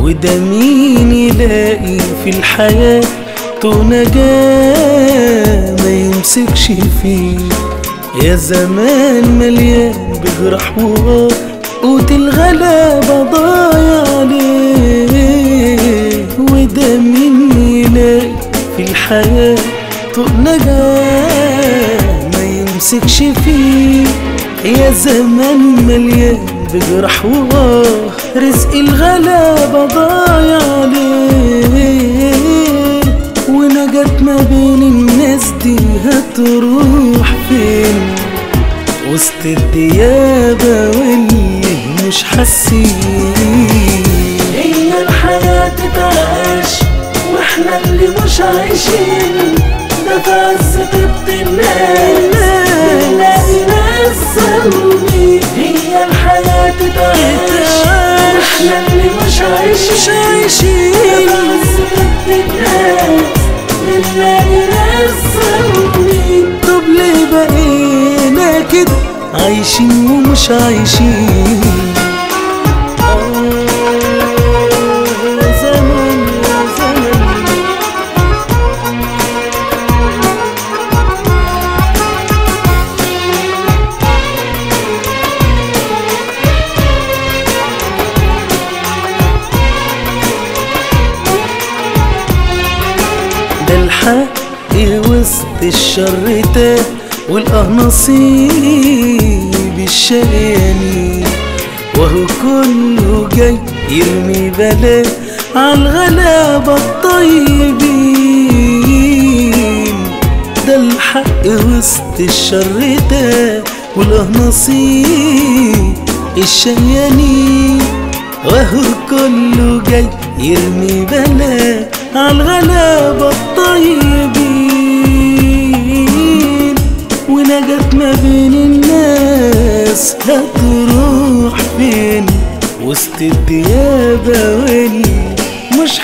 وده مين يلاقي في الحياة نجاة ما يمسكش فيه يا زمان مليان بجرح وغار قوت الغلابة ضايع عليه وده مين يلاقي في الحياة طوق نجاة ما يمسكش فيه يا زمان مليان بجرح وغار رزق الغلابة ضايع عليه ونجت ما بين الناس دي هتروح فين وسط الديابة واللي مش حاسين هي الحياة تتعاش واحنا اللي مش عايشين ده في عز طيبة الناس بنلاقي ناس ظالمين هي الحياة تتعاش واحنا اللي مش عايشين ده في عز طيبة الناس بنلاقي ناس ظالمين طب ليه بقينا كده عايشين ومش عايشين آه، زمان يا زمان ده الحق وسط الشر تاه والاه نصيب الشقيانين وهو كله جاي يرمي بلاه عالغلابة الطيبين ده الحق وسط الشر ده والاه نصيب الشيانين وهو كله جاي يرمي بلا عالغلابة الطيبين ونجت ما بين الناس هتروح فين وسط الديابة واللي مش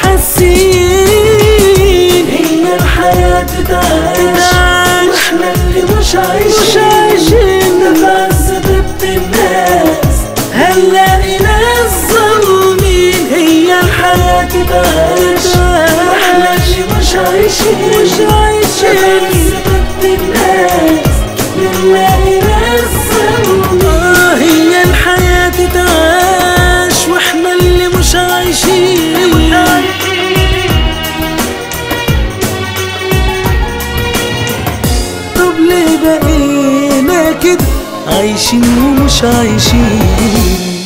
حاسين هي الحياة تعيش واحنا اللي مش عايشين مش عايشين نفس طيبة الناس هنلاقي ناس ظالمين هي الحياة تعيش واحنا اللي مش عايشين مش عايشين نفس طيبة الناس بنلاقي ناس ظالمين آه هي الحياة تعيش واحنا اللي مش عايشين طب ليه بقينا كده عايشين ومش عايشين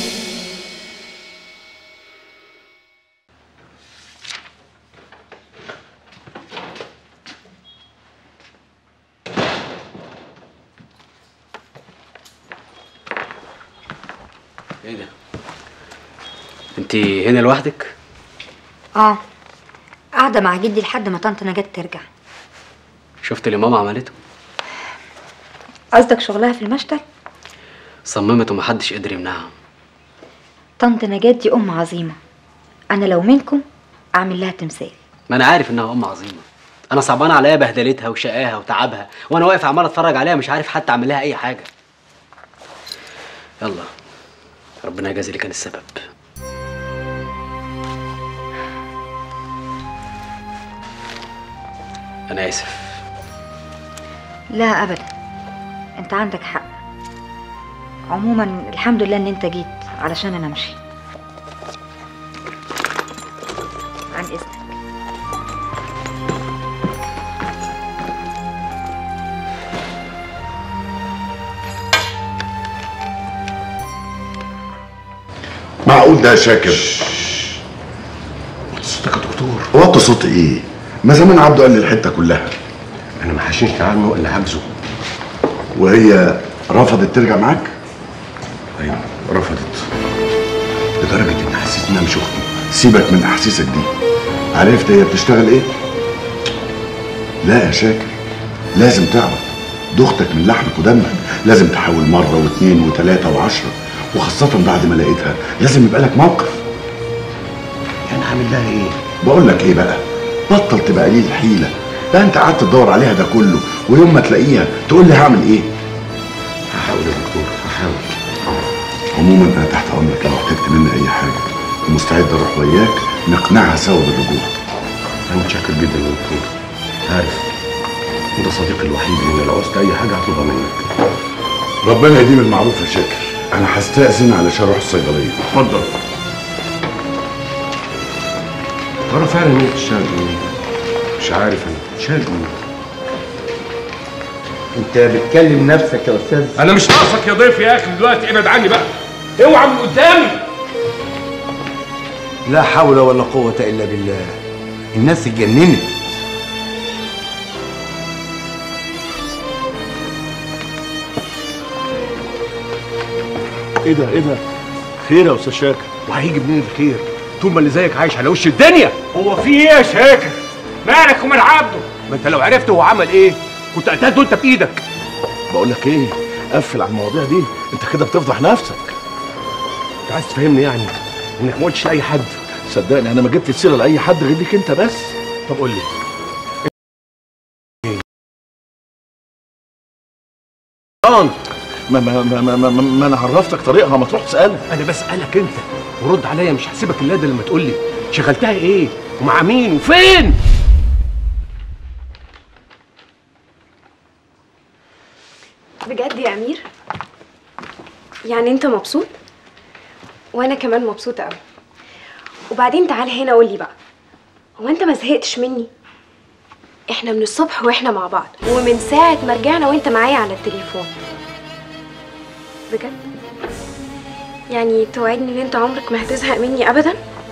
ايه ده؟ انت هنا لوحدك؟ اه قاعدة مع جدي لحد ما طنط نجاة ترجع شفت اللي ماما عملته؟ قصدك شغلها في المشتل صممت ومحدش قدر يمنعها طنط نجاة دي أم عظيمة أنا لو منكم أعمل لها تمثال ما انا عارف انها ام عظيمه انا صعبان عليا بهدلتها وشقاها وتعبها وانا واقف عمال اتفرج عليها مش عارف حتى اعمل لها اي حاجه يلا ربنا يجازي اللي كان السبب انا اسف لا أبدا أنت عندك حق عموما الحمد لله إن أنت جيت علشان أنا أمشي عن إذنك معقول ده يا شاكر صوتك يا دكتور وطي صوت ايه ما زمان عبده قال لي الحته كلها انا ما حشيش عنه الا عجزه وهي رفضت ترجع معاك ايوه رفضت لدرجه ان حسيت انها مش اختي سيبك من احاسيسك دي عرفت هي بتشتغل ايه لا يا شاكر لازم تعرف دي اختك من لحمك ودمك لازم تحاول مره واثنين وثلاثه وعشره وخاصه بعد ما لقيتها لازم يبقى لك موقف يعني هعمل لها ايه بقول لك ايه بقى بطل تبقى قليل الحيله ده انت قعدت تدور عليها ده كله ويوم ما تلاقيها تقول لي هعمل ايه هحاول يا دكتور هحاول عموما انا تحت امرك لو احتجت مني اي حاجه ومستعد اروح وياك نقنعها سوا بالرجوع انا متشكر جدا يا دكتور عارف انت صديقي الوحيد اللي لو عوزت اي حاجه هطلبها منك ربنا يديم المعروف يا شاكر انا هستأذن علشان اروح الصيدليه اتفضل ترى فعلا انت تشتغل ايه؟ مش عارف انا تشتغل ايه؟ انت بتكلم نفسك يا استاذ انا مش ناقصك يا ضيف يا اخي دلوقتي ابعد عني بقى اوعى من قدامي لا حول ولا قوة الا بالله الناس اتجننت ايه ده ايه ده خير يا استاذ شاكر وهيجي منين الخير طول ما اللي زيك عايش على وش الدنيا هو في ايه يا شاكر مالك ومال عبده ما انت لو عرفت هو عمل ايه كنت قتلته انت بايدك بقول لك ايه قفل على المواضيع دي انت كده بتفضح نفسك انت عايز تفهمني يعني انك ما قلتش لاي حد صدقني انا ما جبت السيره لاي حد غير ليك انت بس طب قول لي ما ما ما ما, ما, ما, ما انا عرفتك طريقها ما تروح تسالها انا بسالك انت ورد عليا مش هسيبك الا ده لما تقول لي شغلتها ايه ومع مين وفين بجد يا امير يعني انت مبسوط وانا كمان مبسوطه قوي وبعدين تعال هنا قول لي بقى هو انت ما زهقتش مني احنا من الصبح واحنا مع بعض ومن ساعه ما رجعنا وانت معايا على التليفون بجد يعني توعدني ان انت عمرك ما هتزهق مني ابدا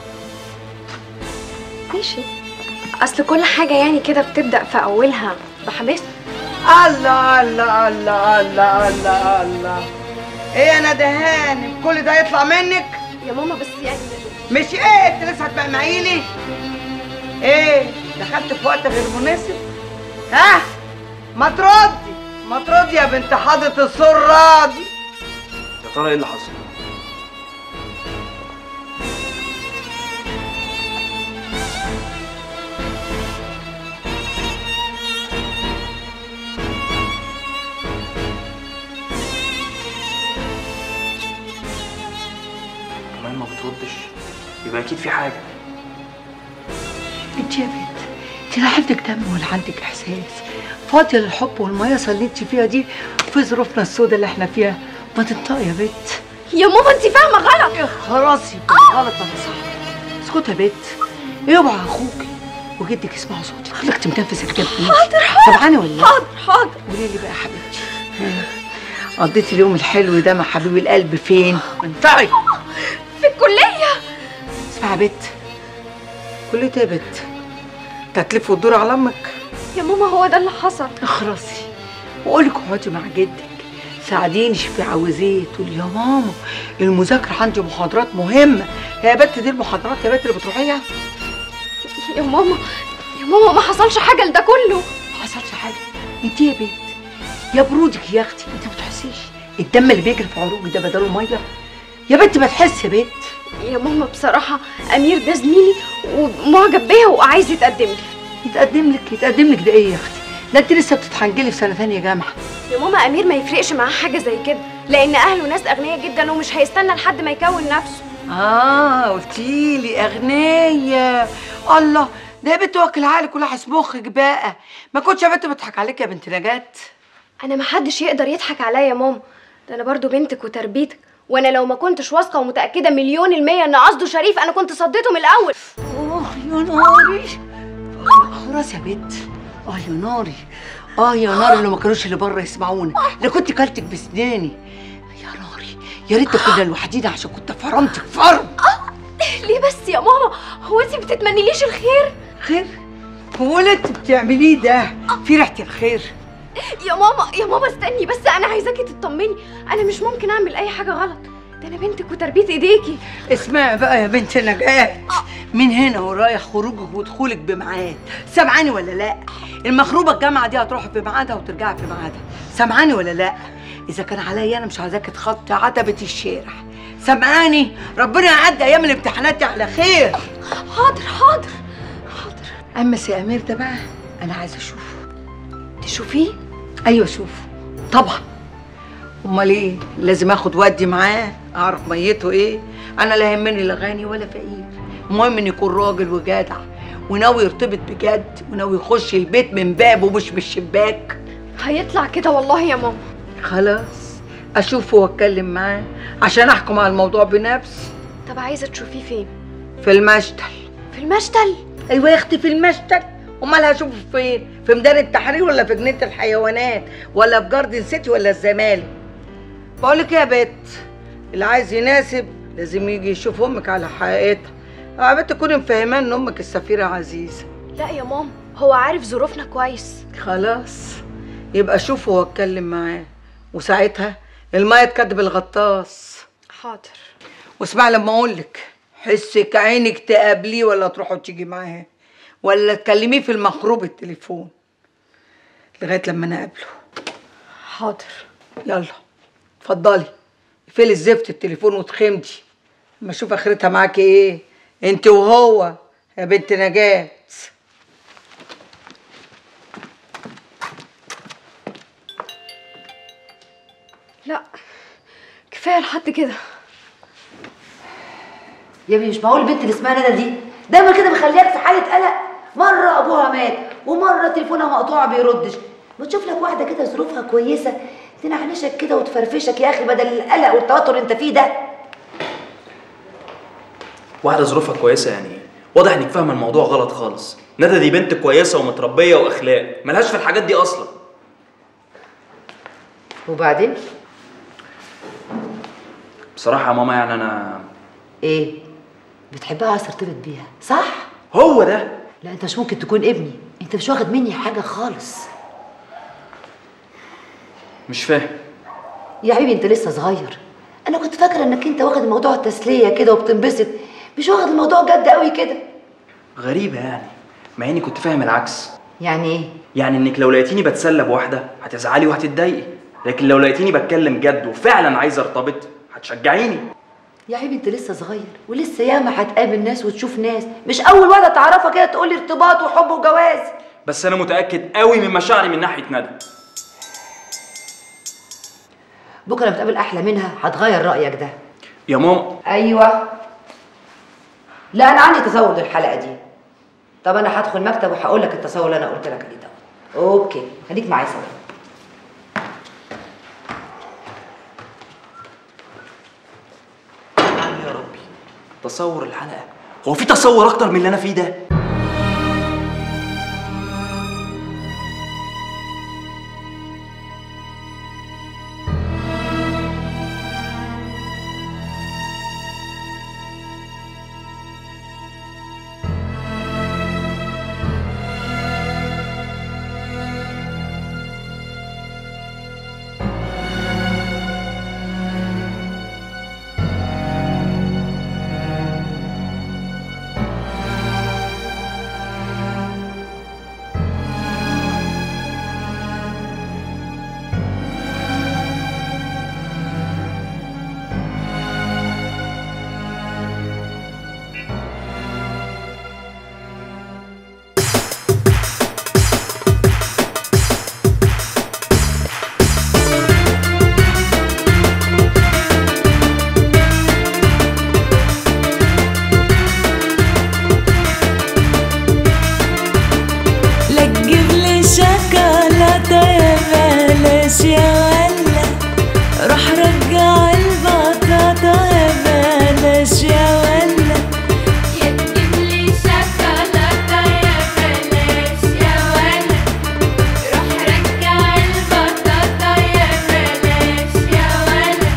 ماشي اصل كل حاجه يعني كده بتبدا في اولها بحماس الله الله الله الله الله الله ايه يا ندهان كل ده يطلع منك يا ماما بس يعني مش ايه انت لسه هتبقى لي ايه دخلت في وقت غير مناسب ها ما تردي ما تردي يا بنت حضرة السرة دي يا ترى ايه اللي حصل كمان ما بتردش يبقى اكيد في حاجه انت يا بنت انت لا عندك دم ولا عندك احساس فاضيه للحب والمياسه اللي انت فيها دي في ظروفنا السوداء اللي احنا فيها ما تنطقي يا بنت يا ماما انت فاهمه غلط خلاص يبقى غلط ولا صح اسكتي يا بنت اوعى اخوكي وجدك يسمعوا صوتك خليك تنفس الكلام حاضر حاضر سامعاني ولا لا؟ حاضر حاضر قولي لي بقى يا حبيبتي ها، قضيتي اليوم الحلو ده مع حبيب القلب فين؟ انطقي في الكليه اسمعي يا بنت كلية ايه يا بنت؟ انت هتلف وتدور على امك يا ماما هو ده اللي حصل اخرسي وقولك اقعدي مع جدك ساعديني شوفي عاوز ايه تقولي يا ماما المذاكرة عندي محاضرات مهمة هي يا بنت دي المحاضرات يا بنت اللي بتروحيها يا ماما يا ماما ما حصلش حاجه لده كله ما حصلش حاجة انت يا بنت يا برودك يا اختي انت ما بتحسيش الدم اللي بيجري في عروقك ده بدله ميه يا بنت ما تحس يا بنت يا ماما بصراحه امير ده زميلي ومعجب بيا وعايز يتقدم لي يتقدم لك يتقدم لك ده ايه يا اختي ده انت لسه بتتحنجلي في سنه ثانيه جامعه يا ماما امير ما يفرقش معاه حاجه زي كده لان اهله ناس اغنياء جدا ومش هيستنى لحد ما يكون نفسه اه قلتيلي اغنيه الله ده يا بنت واكل عقلك ولاحس مخك بقى ما كنتش يا بنت بضحك عليك يا بنت نجاة انا ما حدش يقدر يضحك عليا يا ماما ده انا برضو بنتك وتربيتك وانا لو ما كنتش واثقه ومتاكده مليون الميه ان قصده شريف انا كنت صديته من الاول اه يا ناري آه، خلاص يا بنت اه يا ناري اه يا ناري لو ما كانوش اللي بره يسمعونا اللي كنت كلتك بسناني يا ناري يا ريت كنا لوحدينا عشان كنت فرمتك فرم ليه بس يا ماما هو انت بتتمنيليش الخير خير هو اللي انت بتعمليه ده في ريحه الخير يا ماما يا ماما استني بس انا عايزاكي تطمني انا مش ممكن اعمل اي حاجه غلط ده انا بنتك وتربيه ايديكي اسمعي بقى يا بنت نجاة من هنا ورايح خروجك ودخولك بميعاد سامعاني ولا لا المخروبه الجامعه دي هتروحي في ميعادها وترجعي في ميعادها سامعاني ولا لا اذا كان عليا انا مش عايزاكي تخطي عتبه الشارع سامعاني ربنا يعدي ايام الامتحانات دي على خير حاضر حاضر حاضر اما سي امير ده بقى انا عايزه اشوفه تشوفيه ايوه اشوفه طبعا امال ايه لازم اخد ودي معاه اعرف ميته ايه انا لا يهمني لا غني ولا فقير المهم ان يكون راجل وجدع وناوي يرتبط بجد وناوي يخش البيت من بابه مش من الشباك هيطلع كده والله يا ماما خلاص اشوفه واتكلم معاه عشان احكم على الموضوع بنفسي طب عايزه تشوفيه فين في المشتل في المشتل ايوه يا اختي في المشتل امال هشوفه فين في ميدان التحرير ولا في جنينه الحيوانات ولا في جاردن سيتي ولا الزمالك بقول لك ايه يا بت اللي عايز يناسب لازم يجي يشوف امك على حقيقتها يا بت تكوني مفهماه ان امك السفيره عزيزه لا يا ماما هو عارف ظروفنا كويس خلاص يبقى شوفه واتكلم معاه وساعتها الميه تكدب الغطاس حاضر واسمع لما اقول لك حسك عينك تقابليه ولا تروحوا تيجي معاه ولا تكلميه في المخروب التليفون لغايه لما انا اقابله حاضر يلا اتفضلي اقفلي الزفت التليفون وتخمدي اما اشوف اخرتها معاكي ايه انت وهو يا بنت نجاة لا كفايه لحد كده يا ابني مش معقول البنت اللي اسمها ندى دي دايما كده مخلياك في حاله قلق مره ابوها مات ومره تليفونها مقطوع بيردش ما تشوف لك واحده كده ظروفها كويسه تنعنشك كده وتفرفشك يا اخي بدل القلق والتوتر اللي انت فيه ده واحدة ظروفها كويسة يعني ايه؟ واضح انك فاهمة الموضوع غلط خالص ندى دي بنت كويسة ومتربية واخلاق ملهاش في الحاجات دي اصلا وبعدين بصراحة يا ماما يعني انا ايه بتحبها عايز ترتبط بيها صح هو ده لا انت مش ممكن تكون ابني انت مش واخد مني حاجه خالص مش فاهم يا حبيبي انت لسه صغير انا كنت فاكره انك انت واخد الموضوع تسليه كده وبتنبسط مش واخد الموضوع جد قوي كده غريبة يعني مع اني كنت فاهم العكس يعني ايه يعني انك لو لقيتيني بتسلى بواحدة هتزعلي وهتتضايقي لكن لو لقيتيني بتكلم جد وفعلا عايز ارتبط هتشجعيني يا حبيبي انت لسه صغير ولسه ياما هتقابل ناس وتشوف ناس مش اول واحده تعرفها كده تقول لي ارتباط وحب وجواز بس انا متأكد قوي من مشاعري من ناحية ندى بكره لما تقابل احلى منها هتغير رايك ده يا ماما ايوه لا انا عندي تصور للحلقه دي طب انا هدخل مكتب وهقول لك التصور اللي انا قلت لك عليه ده اوكي خليك معايا سوا يا ربي تصور الحلقة هو في تصور اكتر من اللي انا فيه ده لا تجيب لي شوكولاتة يا بلاش يا ولا روح رجع البطاطا يا بلاش يا ولا يا تجيب لي شوكولاتة يا بلاش يا ولا روح رجع البطاطا يا بلاش يا ولا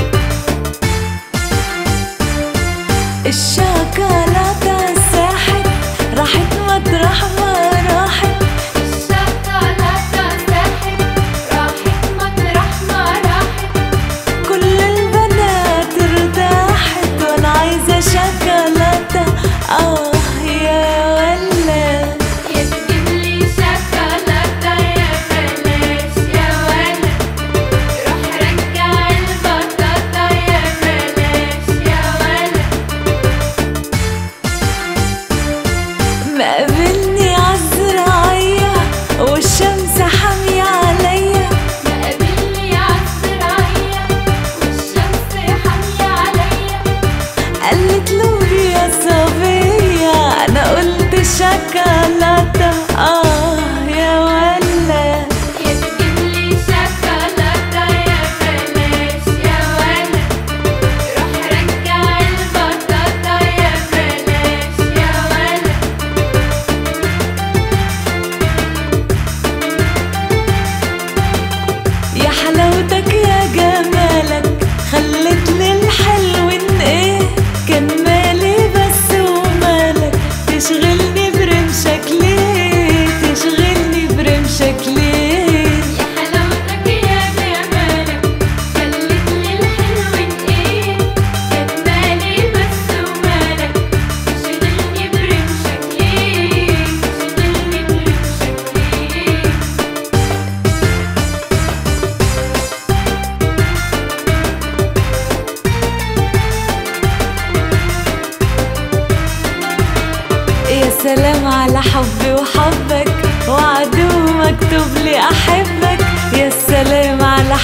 الشوكولاتة ساحت راحت مطرح ما راحت الشوكولاتة ساحت راحت مطرح ما راحت كل البنات ارتاحت وانا عايزة شوكولاتة اه يا ولا يا تجيب لي شوكولاتة يا بلاش يا ولا روح رجع البطاطا يا بلاش يا ولا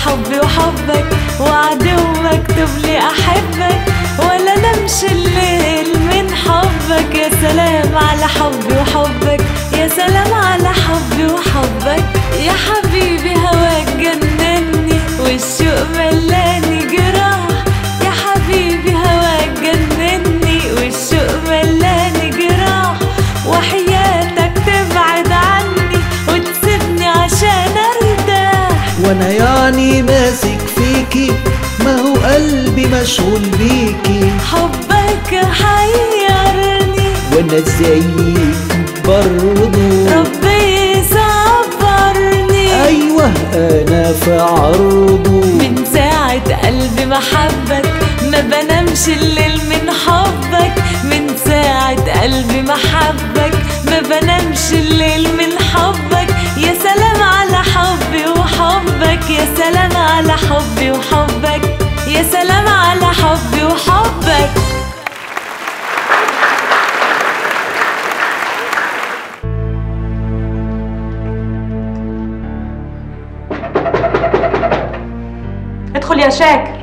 حبي وحبك وعد ومكتوب لي احبك ولا نمشي الليل من حبك يا سلام على حبي وحبك يا سلام على حبي وحبك يا حبيبي هواك جنني والشوق ملاني جراح يا حبيبي هواك جنني والشوق ملاني جراح وحياتك تبعد عني وتسيبني عشان ارتاح وانا يعني ماسك فيكي ما هو قلبي مشغول بيكي حبك حيرني وانا زيك برضو ربي يصبرني ايوه انا في عرضه من ساعة قلبي محبك ما بنامش الليل من حبك من ساعة قلبي محبك ما بنامش الليل من حبك يا سلام على حبي وحبك يا سلام على حبي وحبك يا سلام على حبي وحبك ادخل يا شاكر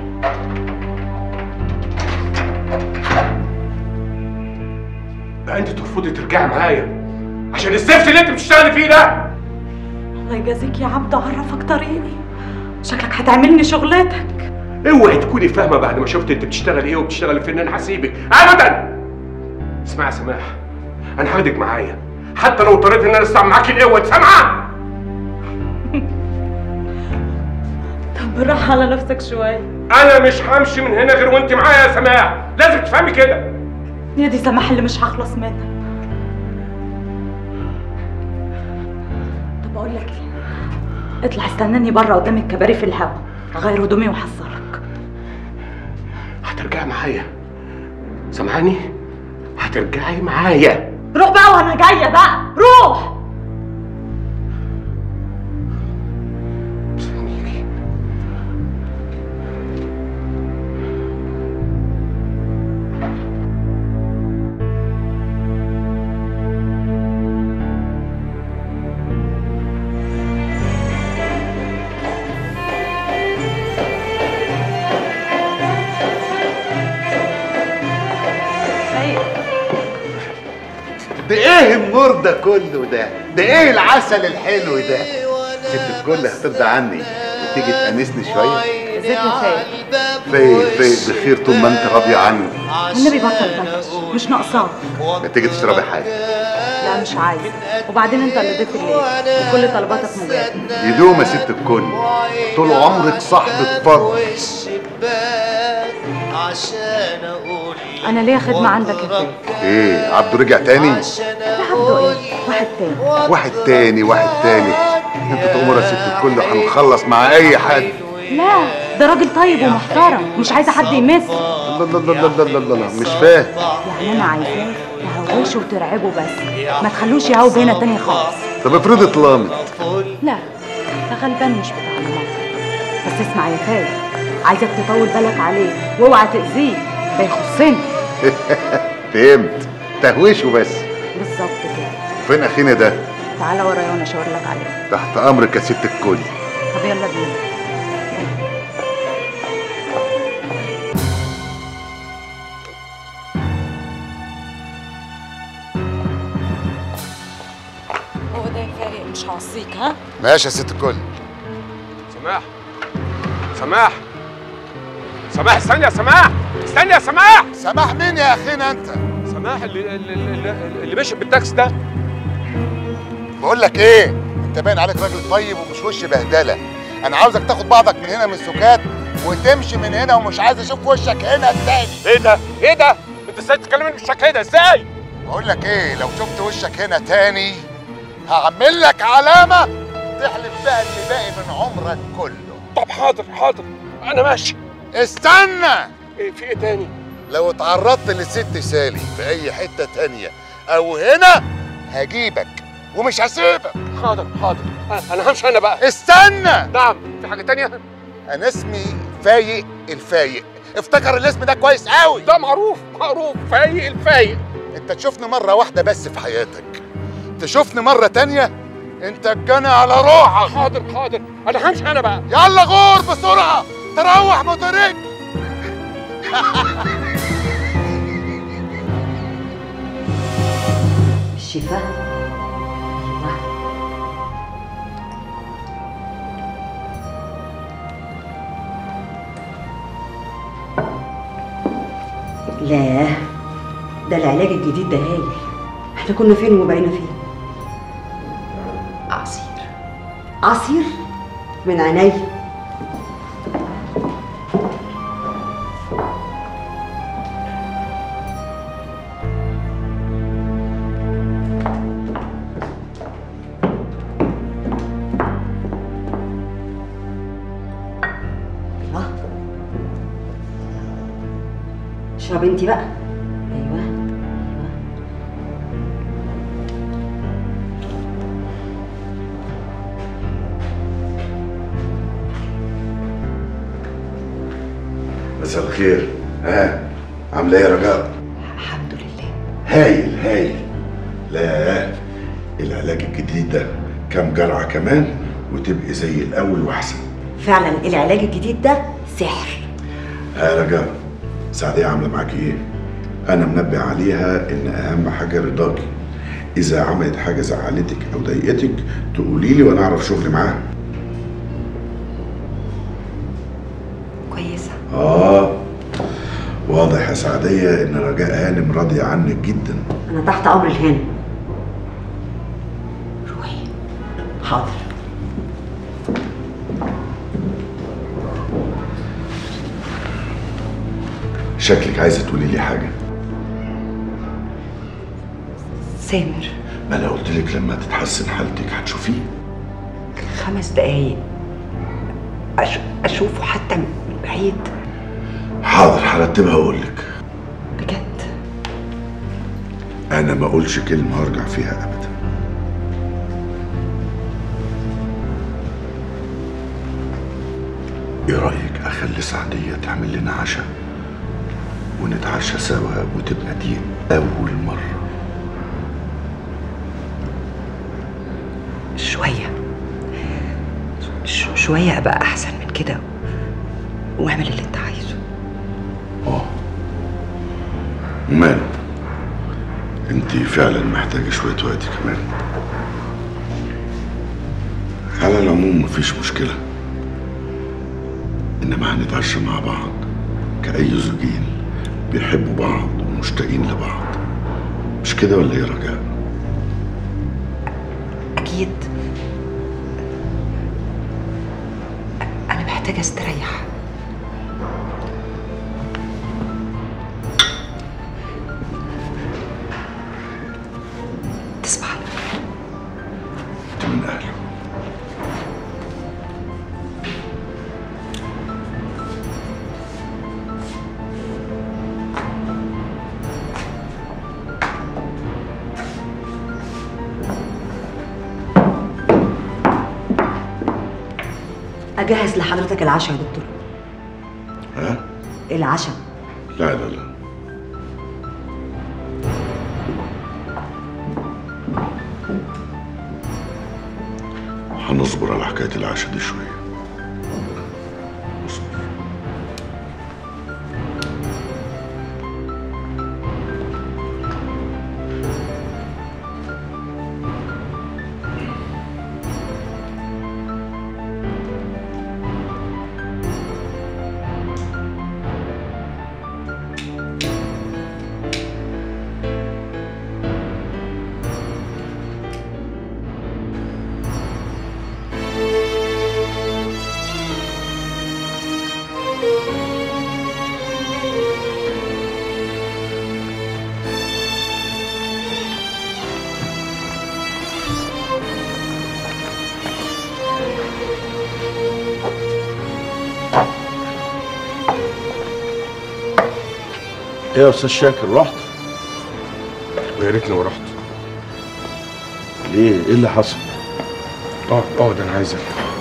بقى انت ترفضي ترجعي معايا عشان الزفت اللي انت بتشتغلي فيه ده الله يجازيك يا عبد عرفك طريقي شكلك هتعملني شغلتك اوعي تكوني فاهمه بعد ما شفت انت بتشتغل ايه وبتشتغلي فين انا هسيبك ابدا اسمعي يا سماح انا هاخدك معايا حتى لو اضطريت ان انا استعمل معاكي القوه سامعه طب بالراحة على نفسك شوية انا مش همشي من هنا غير وانت معايا يا سماح لازم تفهمي كده يا دي سماح اللي مش هخلص منها طب اقول لك ايه اطلع استناني بره قدام الكباري في الهوا اغير هدومي واحصلك هترجعي معايا سامعاني هترجعي معايا روح بقى وانا جايه بقى روح ده ايه النور ده كله ده ده ايه العسل الحلو ده ست الكل هترضى عني وتيجي تأنسني شوية ازيك يا فايق فايق فايق بخير طول ما انت راضية عني والنبي بطل بلش مش ناقصاك ما تيجي تشربي حاجة لا مش عايز وبعدين انت اللي ضيف الليل وكل طلباتك مجابه يدوم يا ست الكل طول عمرك صاحبة فضل عشان اقول انا ليا خدمه عندك يا فايق ايه عبده رجع تاني لا عبده ايه واحد تاني واحد تاني واحد تاني انت تأمر يا ست الكل هنخلص مع اي حد لا ده راجل طيب ومحترم مش عايزه حد يمسه لا لا لا لا لا لا لا مش فاهم يعني انا عايزاه تهوشه وترعبه بس ما تخلوش يهوب هنا تاني خالص طب افرض اتلامت لا ده غلبان مش بتاع نمط بس اسمع يا فايق عايزك تطول بالك عليه واوعى تاذيه ده يخصني فهمت تهويشه بس بالظبط كده فين اخينا ده تعالى ورايا وانا اشاور لك عليه تحت امرك يا ست الكل طب يلا بينا هو ده يا فايق مش هوصيك ها ماشي يا ست الكل سماح سماح سماح استني يا سماح استني يا سماح سماح مين يا اخينا انت سماح اللي اللي, اللي, اللي مشي بالتاكسي ده بقول لك ايه انت باين عليك راجل طيب ومش وش بهدله انا عاوزك تاخد بعضك من هنا من السكات وتمشي من هنا ومش عايز اشوف وشك هنا تاني ايه ده ايه ده انت ازاي تتكلمني بالشكل ده ازاي بقول لك ايه لو شفت وشك هنا تاني هعمل لك علامه تحلف بها اللي باقي من عمرك كله طب حاضر حاضر انا ماشي استنى ايه في ايه تاني لو اتعرضت للست سالي في اي حته تانية او هنا هجيبك ومش هسيبك حاضر حاضر انا همشي انا بقى استنى نعم في حاجه تانية انا اسمي فايق الفايق افتكر الاسم ده كويس قوي ده معروف معروف فايق الفايق انت تشوفني مره واحده بس في حياتك تشوفني مره تانية انت الجنى على روحك حاضر حاضر انا همشي انا بقى يلا غور بسرعه تروح مدرك الشفاء لا ده العلاج الجديد ده هايل احنا كنا فين وبقينا فين عصير عصير من عيني الله اشرب انت بقى ايوه مساء الخير ها عامله ايه يا رجاء الحمد لله هايل هايل لا العلاج الجديد ده كام جرعه كمان وتبقي زي الاول واحسن فعلا العلاج الجديد ده سحر ها يا رجاء سعديه عامله معاكي ايه انا منبه عليها ان اهم حاجه رضاكي اذا عملت حاجه زعلتك او ضايقتك تقولي لي وانا اعرف شغلي معاها كويسه اه واضح يا سعديه ان رجاء هانم راضيه عنك جدا انا تحت امر الهنا حاضر شكلك عايزه تقولي لي حاجه سامر ما انا قلت لك لما تتحسن حالتك هتشوفيه خمس دقايق أش... اشوفه حتى من بعيد حاضر هرتبها واقول لك بجد انا ما اقولش كلمه وارجع فيها ابدا ايه رايك اخلي سعديه تعمل لنا عشاء ونتعشى سوا وتبقى دي اول مره شويه ش... شويه ابقى احسن من كده واعمل اللي انت عايزه وماله انت فعلا محتاجه شويه وقت كمان على العموم مفيش مشكله انما هنتعشى مع بعض كأي زوجين بيحبوا بعض ومشتاقين لبعض مش كده ولا ايه يا رجاء اكيد انا محتاجه استريح تصبح على خير. انت من اهله اجهز لحضرتك العشاء يا دكتور ها العشاء لا لا لا هنصبر على حكايه العشاء دي شويه ايه يا استاذ شاكر رحت ويا ريتني ما رحت ليه ايه اللي حصل اقعد اقعد انا عايزك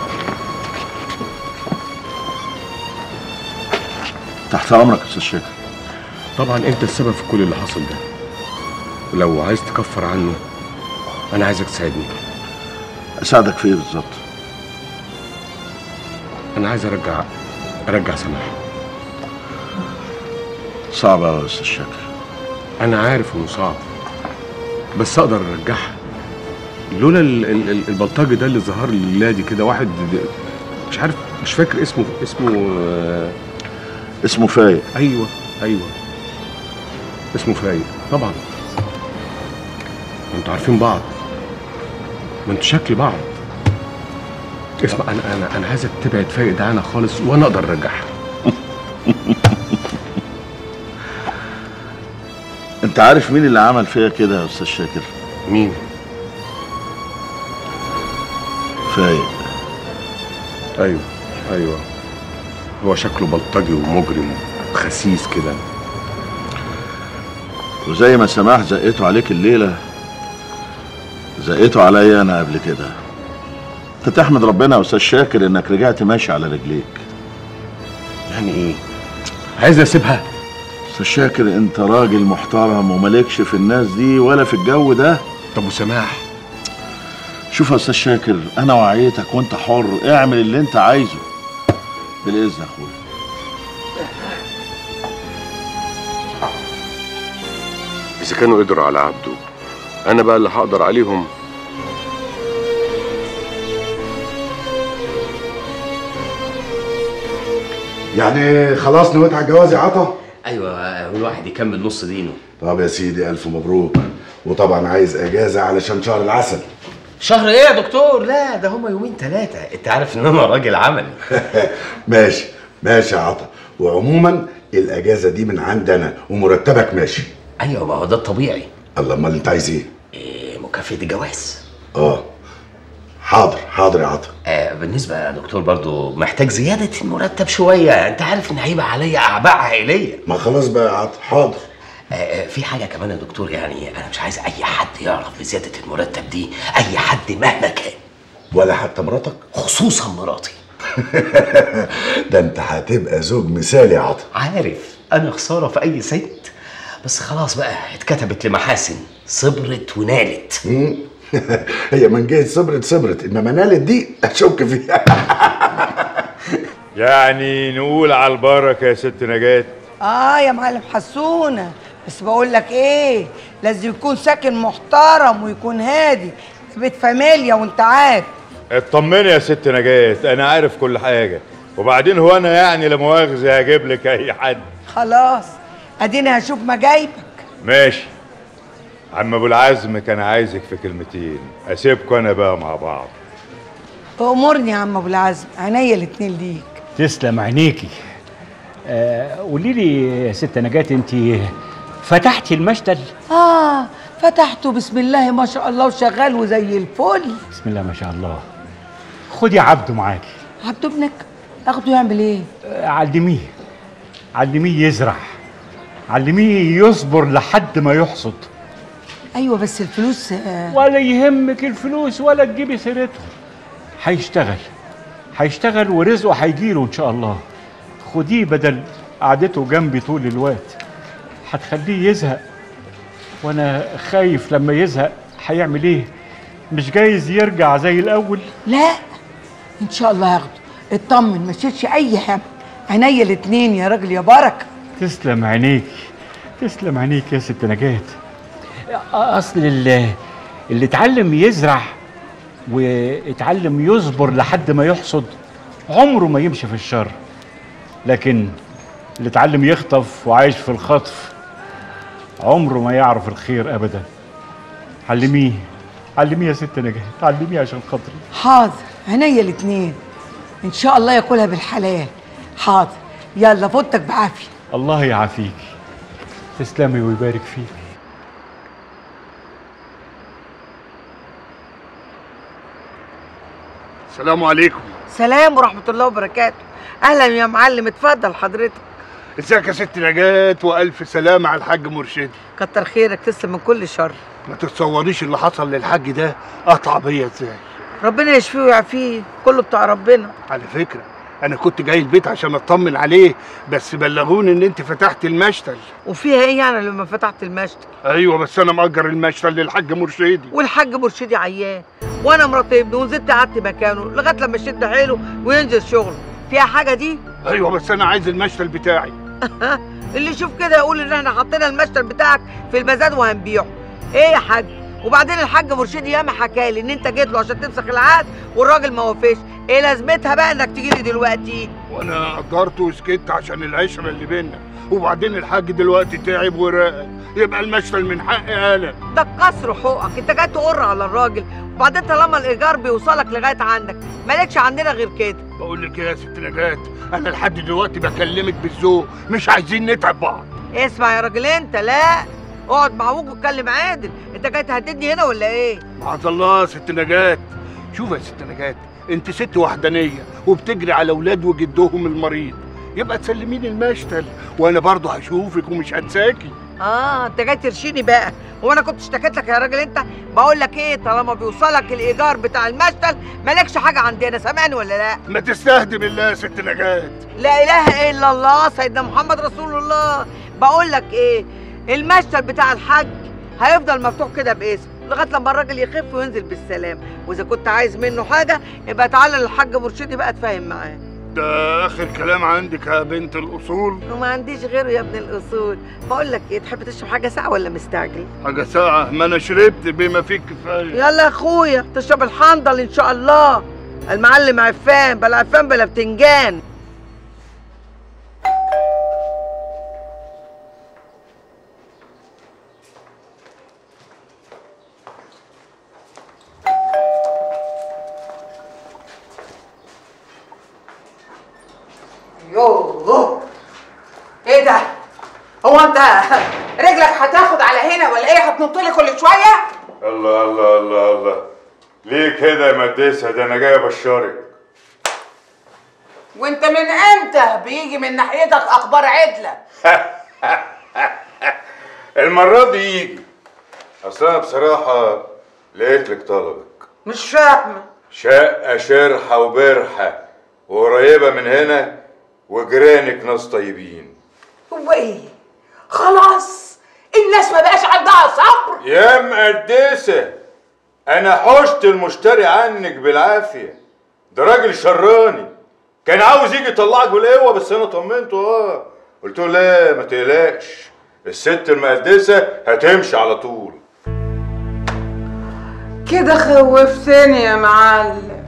تحت امرك يا استاذ شاكر طبعا انت السبب في كل اللي حصل ده ولو عايز تكفر عنه انا عايزك تساعدني اساعدك في ايه بالظبط انا عايز ارجع ارجع سماح صعب قوي يا استاذ شاكر انا عارف انه صعب بس اقدر ارجعها لولا ال- ال- ال- البلطجي ده اللي ظهر لي الليله دي كده واحد مش عارف مش فاكر اسمه اسمه آه، اسمه فايق ايوه ايوه اسمه فايق طبعا ما انتوا عارفين بعض ما انتوا شكل بعض اسمع انا انا انا عايزك تبعد فايق ده عنها خالص وانا اقدر ارجعها انت عارف مين اللي عمل فيا كده يا استاذ شاكر مين فايق ايوه ايوه هو شكله بلطجي ومجرم خسيس كده وزي ما سماح زقته عليك الليله زقته عليا انا قبل كده انت تحمد ربنا يا استاذ شاكر انك رجعت ماشي على رجليك يعني ايه عايز اسيبها استاذ شاكر انت راجل محترم ومالكش في الناس دي ولا في الجو ده طب وسماح شوف يا استاذ شاكر انا وعيتك وانت حر اعمل اللي انت عايزه بالاذن يا اخويا اذا كانوا قدروا على عبده انا بقى اللي هقدر عليهم يعني خلاص نويت على الجواز يا عطا ايوه الواحد يكمل نص دينه طب يا سيدي الف مبروك وطبعا عايز اجازه علشان شهر العسل شهر ايه يا دكتور لا ده هما يومين ثلاثه انت عارف ان انا راجل عملي ماشي ماشي يا عطا وعموما الاجازه دي من عندنا ومرتبك ماشي ايوه ما هو ده الطبيعي الله امال انت عايز ايه إيه مكافاه الجواز اه حاضر حاضر يا عطا آه بالنسبه يا دكتور برضو محتاج زياده المرتب شويه انت عارف ان هيبقى عليا اعباء عائليه ما خلاص بقى يا عطا حاضر آه آه، في حاجه كمان يا دكتور يعني انا مش عايز اي حد يعرف بزياده المرتب دي اي حد مهما كان ولا حتى مراتك خصوصا مراتي ده انت هتبقى زوج مثالي يا عطا عارف انا خساره في اي ست بس خلاص بقى اتكتبت لمحاسن صبرت ونالت مم. هي من جهه صبرت صبرت انما نالت دي اشك فيها يعني نقول على البركه يا ست نجاة اه يا معلم حسونه بس بقول لك ايه لازم يكون ساكن محترم ويكون هادي في بيت فاميليا وانت عارف اطمني يا ست نجاة انا عارف كل حاجه وبعدين هو انا يعني لا مؤاخذه هجيب لك اي حد خلاص اديني هشوف مجايبك ماشي عم ابو العزم كان عايزك في كلمتين اسيبكم انا بقى مع بعض امرني يا عم ابو العزم عينيا الاتنين ليك تسلم عينيكي آه، قولي لي يا ست نجاة انت فتحتي المشتل اه فتحته بسم الله ما شاء الله وشغال وزي الفل بسم الله ما شاء الله خدي عبده معاكي عبد ابنك اخده يعمل ايه آه، علميه علميه يزرع علميه يصبر لحد ما يحصد ايوه بس الفلوس آه ولا يهمك الفلوس ولا تجيبي سيرته هيشتغل هيشتغل ورزقه هيجيله ان شاء الله خديه بدل قعدته جنبي طول الوقت هتخليه يزهق وانا خايف لما يزهق هيعمل ايه مش جايز يرجع زي الاول لا ان شاء الله هاخده اطمن ما تشيلش اي هم عينيا الاتنين يا راجل يا بركه تسلم عينيك تسلم عينيك يا ست نجاة اصل اللي, اللي اتعلم يزرع واتعلم يصبر لحد ما يحصد عمره ما يمشي في الشر لكن اللي اتعلم يخطف وعايش في الخطف عمره ما يعرف الخير ابدا علميه علميه يا ست نجاة علميه عشان خاطري حاضر عينيا الاتنين ان شاء الله ياكلها بالحلال حاضر يلا فوتك بعافيه الله يعافيك تسلمي ويبارك فيك السلام عليكم سلام ورحمه الله وبركاته اهلا يا معلم اتفضل حضرتك ازيك يا ست نجاة والف سلامة على الحاج مرشدي كتر خيرك تسلم من كل شر ما تتصوريش اللي حصل للحاج ده قطع بيا ازاي ربنا يشفيه ويعافيه كله بتاع ربنا على فكرة انا كنت جاي البيت عشان اطمن عليه بس بلغوني ان انت فتحت المشتل وفيها ايه يعني لما فتحت المشتل ايوه بس انا مأجر المشتل للحاج مرشدي والحاج مرشدي عيان وانا مرات ابني ونزلت قعدت مكانه لغايه لما شد حيله وينزل شغله فيها حاجه دي ايوه بس انا عايز المشتل بتاعي اللي يشوف كده يقول ان احنا حطينا المشتل بتاعك في المزاد وهنبيعه ايه يا حاج وبعدين الحاج مرشدي ياما حكالي ان انت جيت له عشان تمسك العقد والراجل ما وافقش ايه لازمتها بقى انك تيجي لي دلوقتي وانا قدرت وسكت عشان العشره اللي بينا وبعدين الحاج دلوقتي تعب ورقد يبقى المشتل من حقي انا ده كسر حقوقك انت جاي تقر على الراجل وبعدين طالما الايجار بيوصلك لغايه عندك مالكش عندنا غير كده بقول لك إيه يا ست نجاة انا لحد دلوقتي بكلمك بالذوق مش عايزين نتعب بعض اسمع يا راجل انت لا اقعد مع ابوك واتكلم عادل انت جاي تهددني هنا ولا ايه معاذ الله يا ست نجاة شوف يا ست نجاة انت ست وحدانيه وبتجري على اولاد وجدهم المريض يبقى تسلميني المشتل وانا برضه هشوفك ومش هنساكي اه انت جاي ترشيني بقى هو انا كنت اشتكيت لك يا راجل انت بقول لك ايه طالما بيوصلك الايجار بتاع المشتل مالكش حاجه عندنا سامعني ولا لا ما تستهدي بالله يا ست نجاة لا اله الا الله سيدنا محمد رسول الله بقول لك ايه المشتل بتاع الحاج هيفضل مفتوح كده باسم لغايه لما الراجل يخف وينزل بالسلام واذا كنت عايز منه حاجه يبقى تعالى للحاج مرشدي بقى اتفاهم معاه ده اخر كلام عندك يا بنت الاصول وما عنديش غيره يا ابن الاصول بقول لك ايه تحب تشرب حاجه ساعه ولا مستعجل حاجه ساعه ما انا شربت بما فيه كفايه يلا يا اخويا تشرب الحنظل ان شاء الله المعلم عفان بلا عفان بلا بتنجان يوه ايه ده؟ هو انت رجلك هتاخد على هنا ولا ايه هتنط لي كل شويه؟ الله الله الله الله ليه كده يا مديسة ده انا جاي ابشرك وانت من امتى بيجي من ناحيتك اخبار عدله؟ المرة دي يجي اصل انا بصراحة لقيت لك طلبك مش فاهمه شقة شرحة وبرحة وقريبة من هنا وجيرانك ناس طيبين هو ايه؟ خلاص الناس ما بقاش عندها صبر يا مقدسة أنا حشت المشتري عنك بالعافية ده راجل شراني كان عاوز يجي يطلعك بالقوة بس أنا طمنته أه قلت له لا ما تقلقش الست المقدسة هتمشي على طول كده خوفتني يا معلم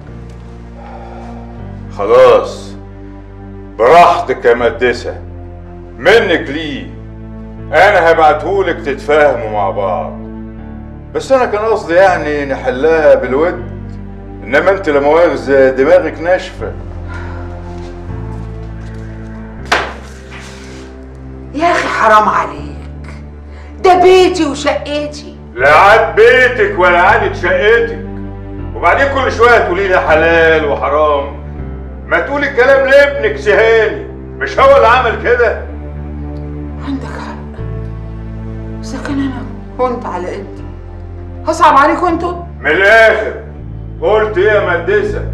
خلاص براحتك يا مقدسة منك ليه أنا هبعتهولك تتفاهموا مع بعض بس أنا كان قصدي يعني نحلها بالود إنما أنت لا مؤاخذة دماغك ناشفة يا اخي حرام عليك ده بيتي وشقتي لا عاد بيتك ولا عادت شقتك وبعدين كل شويه تقولي لي حلال وحرام ما تقولي الكلام لابنك سهاني مش هو اللي عمل كده عندك حق سكن انا وانت على قدي هصعب عليكم انتوا من الاخر قلت ايه يا مدسه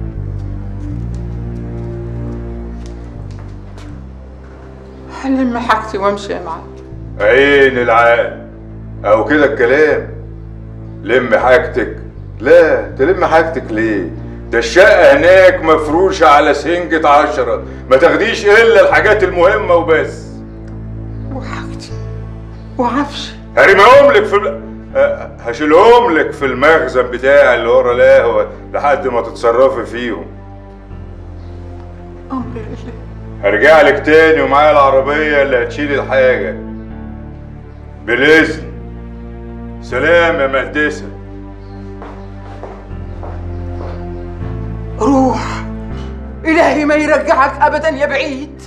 هلم حاجتي وامشي يا معلم عين العقل او كده الكلام لم حاجتك لا تلم حاجتك ليه ده الشقة هناك مفروشة على سنجة عشرة ما تاخديش إلا الحاجات المهمة وبس وحاجتي وعفشي هرميهم لك في ال- أه، هشيلهم لك في المخزن بتاعي اللي ورا القهوة لحد ما تتصرفي فيهم امر الله هرجع لك تاني ومعايا العربية اللي هتشيل الحاجة بالإذن سلام يا مهدسة روح الهي ما يرجعك ابدا يا بعيد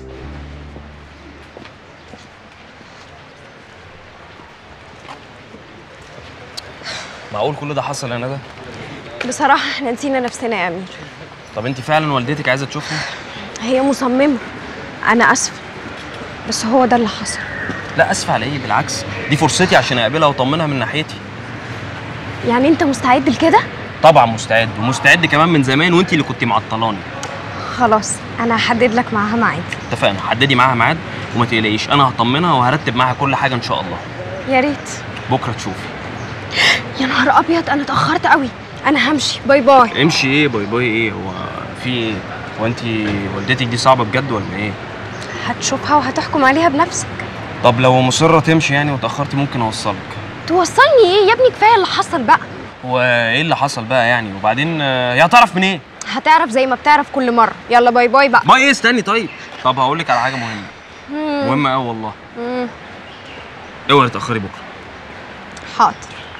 معقول كل ده حصل يا ندى بصراحة احنا نسينا نفسنا يا أمير طب انت فعلا والدتك عايزه تشوفني هي مصممة أنا آسفة بس هو ده اللي حصل لا اسف على ايه بالعكس دي فرصتي عشان اقابلها واطمنها من ناحيتي يعني أنت مستعد لكده؟ طبعا مستعد ومستعد كمان من زمان وانت اللي كنت معطلاني خلاص أنا هحدد لك معاها ميعاد اتفقنا حددي معاها ميعاد وما تقلقيش انا هطمنها وهرتب معاها كل حاجه ان شاء الله يا ريت بكره تشوفي يا نهار أبيض أنا اتأخرت قوي انا همشي باي باي امشي ايه باي باي ايه هو في ايه هو انت والدتك دي صعبه بجد ولا ايه هتشوفها وهتحكم عليها بنفسك طب لو مصره تمشي يعني وتاخرتي ممكن اوصلك توصلني ايه يا ابني كفايه اللي حصل بقى هو ايه اللي حصل بقى يعني وبعدين آه، هي هتعرف منين ايه هتعرف زي ما بتعرف كل مره يلا باي باي بقى ما ايه استني طيب طب هقول لك على حاجه مهمه مم. مهمه قوي والله مم. اوعي تاخري بكره حاضر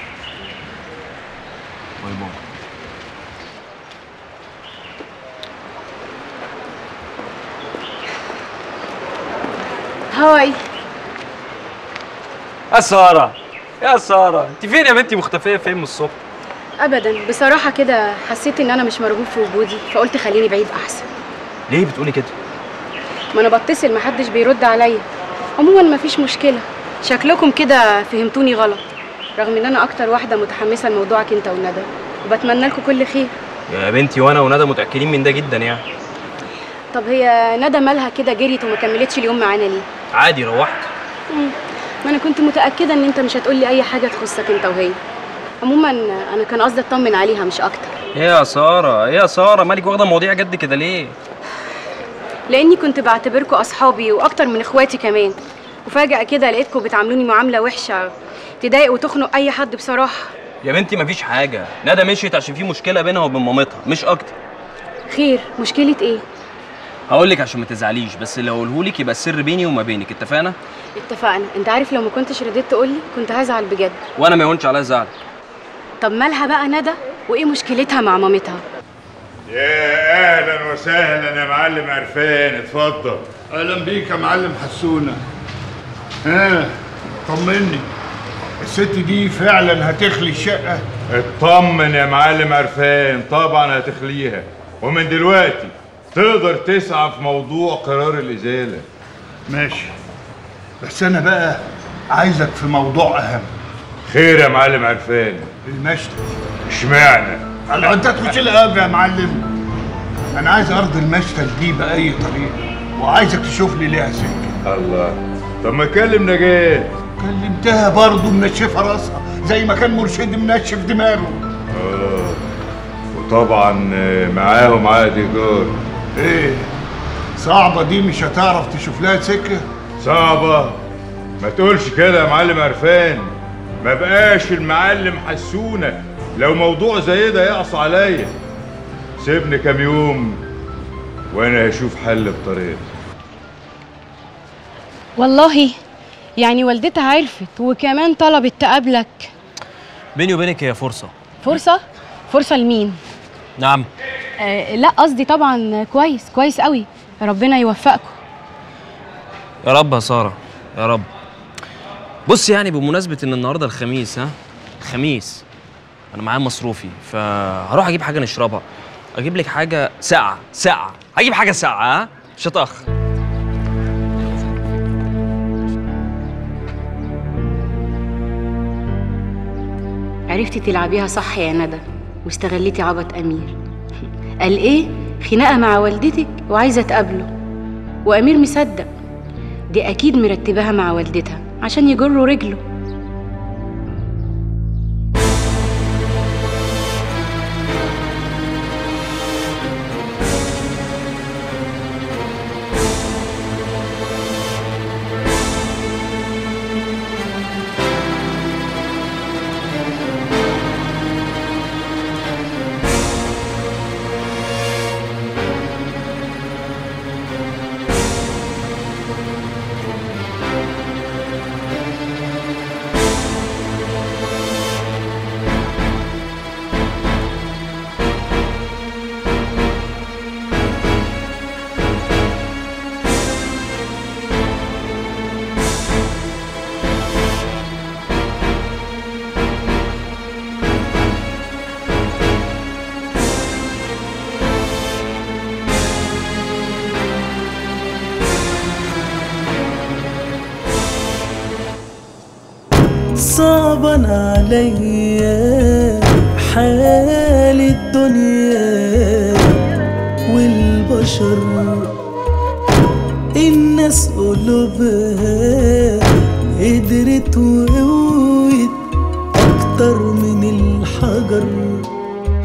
باي باي هاي يا ساره يا ساره انت فين يا بنتي مختفيه فين من الصبح ابدا بصراحه كده حسيت ان انا مش مرغوب في وجودي فقلت خليني بعيد احسن ليه بتقولي كده ما انا بتصل محدش بيرد عليا عموما مفيش مشكله شكلكم كده فهمتوني غلط رغم ان انا اكتر واحده متحمسه لموضوعك انت وندى وبتمنى لكم كل خير يا بنتي وانا وندى متاكدين من ده جدا يعني طب هي ندى مالها كده جريت وما كملتش اليوم معانا ليه عادي روحت مم. ما انا كنت متاكده ان انت مش هتقولي اي حاجه تخصك انت وهي عموما انا كان قصدي اطمن عليها مش اكتر ايه يا ساره ايه يا ساره مالك واخده مواضيع جد كده ليه لاني كنت بعتبركم اصحابي واكتر من اخواتي كمان وفجاه كده لقيتكم بتعاملوني معامله وحشه تضايق وتخنق اي حد بصراحه يا بنتي مفيش حاجه ندى مشيت عشان في مشكله بينها وبين مامتها مش اكتر خير مشكله ايه هقول لك عشان ما تزعليش بس اللي هقوله لك يبقى السر بيني وما بينك اتفقنا اتفقنا انت عارف لو ما كنتش رديت تقولي كنت هزعل بجد وانا ما يهونش عليا زعل طب مالها بقى ندى وايه مشكلتها مع مامتها يا اهلا وسهلا يا معلم عرفان اتفضل اهلا بيك يا معلم حسونه ها طمني الست دي فعلا هتخلي الشقه اطمن يا معلم عرفان طبعا هتخليها ومن دلوقتي تقدر تسعى في موضوع قرار الازاله ماشي بس انا بقى عايزك في موضوع اهم خير يا معلم عرفان المشتل اشمعنى الله انت تخش الاب يا معلم انا عايز ارض المشتل دي باي طريقه وعايزك تشوف لي ليها سكه الله طب ما كلم نجاة كلمتها برضه منشفه راسها زي ما كان مرشد منشف دماغه اه وطبعا آه، معاهم عقد ايجار ايه صعبه دي مش هتعرف تشوف لها سكه صعبة ما تقولش كده يا معلم عرفان ما بقاش المعلم حسونة لو موضوع زي ده يقص عليا سيبني كام يوم وانا هشوف حل بطريقتي والله يعني والدتها عرفت وكمان طلبت تقابلك بيني وبينك هي فرصه فرصه فرصه لمين نعم آه لا قصدي طبعا كويس كويس قوي ربنا يوفقكم يا رب يا ساره يا رب بص يعني بمناسبه ان النهارده الخميس ها الخميس انا معايا مصروفي فهروح اجيب حاجه نشربها اجيب لك حاجه ساقعه ساقعه هجيب حاجه ساقعه ها مش هتاخر عرفتي تلعبيها صح يا ندى واستغليتي عبط امير قال ايه خناقه مع والدتك وعايزه تقابله وامير مصدق دي اكيد مرتباها مع والدتها عشان يجروا رجله صعبا عليا حال الدنيا والبشر الناس قلوبها قدرت وقوت اكتر من الحجر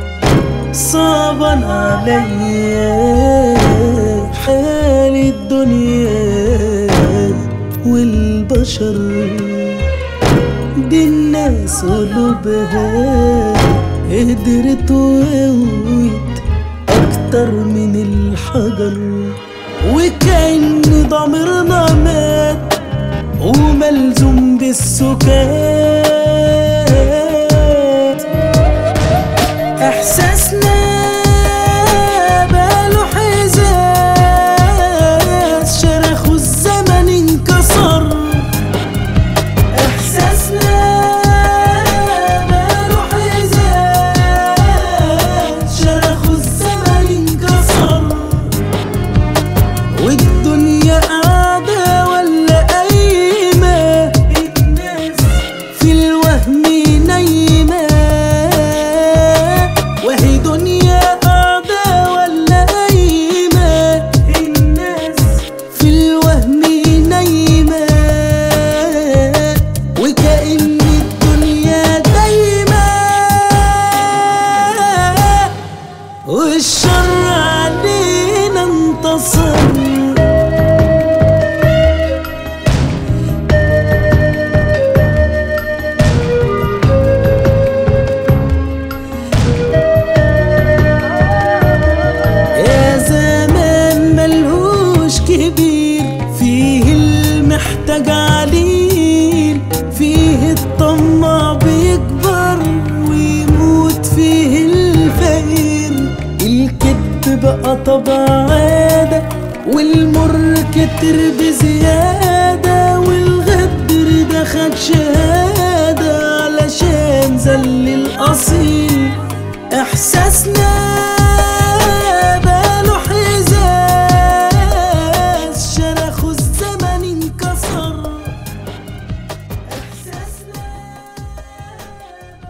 صعبان عليا حال الدنيا والبشر دي الناس قلوبها قدرت وقوت أكتر من الحجر وكأن ضميرنا مات وملزوم بالسكات احساسنا باله حزاز شرخ الزمن انكسر احساسنا باله حزاز شرخ الزمن انكسر والدنيا قاعدة ولا قايمة الناس في الوهم نايمة وهي دنيا قاعدة ولا قايمة الناس في الوهم نايمة وكأن الدنيا دايمة والشر علينا انتصر يا زمان ملهوش كبير فيه المحتاج عليل فيه الطماع بيكبر ويموت فيه الفقير الكذب بقى طبع عادة والمر كتر بزيادة والغدر ده خد شهادة علشان زل الأصيل